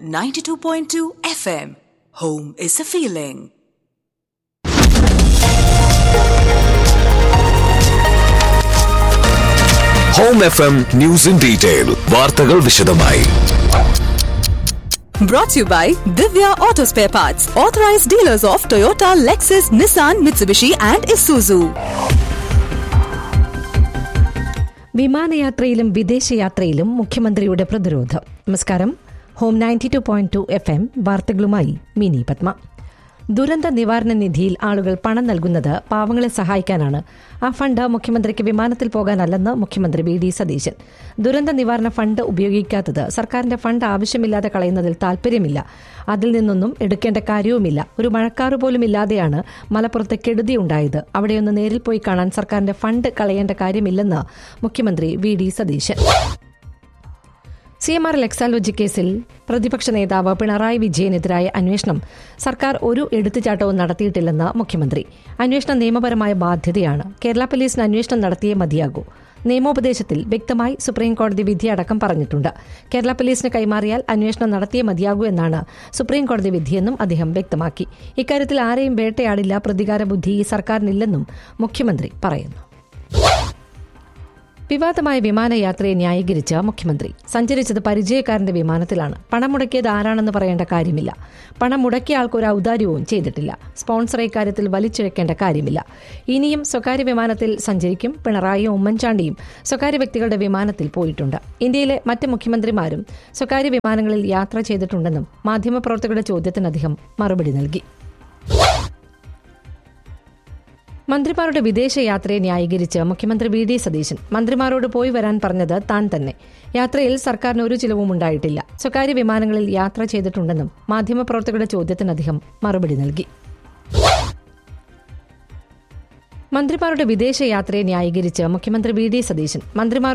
92.2 FM. Home is a feeling. Home F M news in detail വാർത്തകൾ വിശദമായി Brought to you by Divya Auto Spare Parts, authorized dealers of Toyota, Lexus, Nissan, Mitsubishi, and Isuzu. വിമാനയാത്രയിലും വിദേശയാത്രയിലും മുഖ്യമന്ത്രിയുടെ പ്രതിരോധം നമസ്കാരം home ninety two point two F M വാർത്തകളുമായി മിനി പത്മ ദുരന്ത നിവാരണ നിധിയിൽ ആളുകൾ പണം നൽകുന്നത് പാവങ്ങളെ സഹായിക്കാനാണ് ആ ഫണ്ട് മുഖ്യമന്ത്രിക്ക് വിമാനത്തിൽ പോകാനല്ലെന്ന് മുഖ്യമന്ത്രി വി ഡി സതീശൻ ദുരന്ത നിവാരണ ഫണ്ട് ഉപയോഗിക്കാത്തത് സർക്കാരിന്റെ ഫണ്ട് ആവശ്യമില്ലാതെ കളയുന്നതിൽ താൽപ്പര്യമില്ല അതിൽ നിന്നൊന്നും എടുക്കേണ്ട കാര്യവുമില്ല ഒരു മഴക്കാറ് പോലും ഇല്ലാതെയാണ് മലപ്പുറത്ത് കെടുതി ഉണ്ടായത് അവിടെയൊന്ന് നേരിൽ പോയി കാണാൻ സർക്കാരിന്റെ ഫണ്ട് കളയേണ്ട കാര്യമില്ലെന്ന് മുഖ്യമന്ത്രി V D Satheesan C M R ലെക്സാലോജി കേസിൽ പ്രതിപക്ഷ നേതാവ് പിണറായി വിജയനെതിരായ അന്വേഷണം സർക്കാർ ഒരു എടുത്തുചാട്ടവും നടത്തിയിട്ടില്ലെന്ന് മുഖ്യമന്ത്രി അന്വേഷണം നിയമപരമായ ബാധ്യതയാണ് കേരള പോലീസിന് അന്വേഷണം നടത്തിയേ മതിയാകൂ നിയമോപദേശത്തിൽ വ്യക്തമായി സുപ്രീംകോടതി വിധി അടക്കം പറഞ്ഞിട്ടുണ്ട് കേരള പോലീസിന് കൈമാറിയാൽ അന്വേഷണം നടത്തിയേ മതിയാകൂ എന്നാണ് സുപ്രീംകോടതി വിധിയെന്നും അദ്ദേഹം വ്യക്തമാക്കി ഇക്കാര്യത്തിൽ ആരെയും വേട്ടയാടില്ല പ്രതികാര ബുദ്ധി ഈ സർക്കാരിനില്ലെന്നും മുഖ്യമന്ത്രി പറയുന്നു വിവാദമായ വിമാനയാത്രയെ ന്യായീകരിച്ച മുഖ്യമന്ത്രി സഞ്ചരിച്ചത് പരിചയക്കാരന്റെ വിമാനത്തിലാണ് പണം മുടക്കിയത് ആരാണെന്ന് പറയേണ്ട കാര്യമില്ല പണം മുടക്കിയ ആൾക്ക് ഒരു ഔദാര്യവും ചെയ്തിട്ടില്ല സ്പോൺസർ ഇക്കാര്യത്തിൽ വലിച്ചിഴക്കേണ്ട കാര്യമില്ല ഇനിയും സ്വകാര്യ വിമാനത്തിൽ സഞ്ചരിക്കും പിണറായിയും ഉമ്മൻചാണ്ടിയും സ്വകാര്യ വ്യക്തികളുടെ വിമാനത്തിൽ പോയിട്ടുണ്ട് ഇന്ത്യയിലെ മറ്റ് മുഖ്യമന്ത്രിമാരും സ്വകാര്യ വിമാനങ്ങളിൽ യാത്ര ചെയ്തിട്ടുണ്ടെന്നും മാധ്യമപ്രവർത്തകരുടെ ചോദ്യത്തിന് അദ്ദേഹം മറുപടി നൽകി മന്ത്രിമാരുടെ വിദേശയാത്രയെ ന്യായീകരിച്ച് മുഖ്യമന്ത്രി വി ഡി സതീശൻ മന്ത്രിമാരോട് പോയി വരാൻ പറഞ്ഞത് താൻ തന്നെ യാത്രയിൽ സർക്കാരിന് ഒരു ചിലവും ഉണ്ടായിട്ടില്ല സ്വകാര്യ വിമാനങ്ങളിൽ യാത്ര ചെയ്തിട്ടുണ്ടെന്നും മാധ്യമപ്രവർത്തകരുടെ ചോദ്യത്തിന് അദ്ദേഹം മറുപടി നൽകി മന്ത്രിമാരുടെ വിദേശയാത്രയെ ന്യായീകരിച്ച് മുഖ്യമന്ത്രി വി ഡി സതീശൻ മന്ത്രിമാർ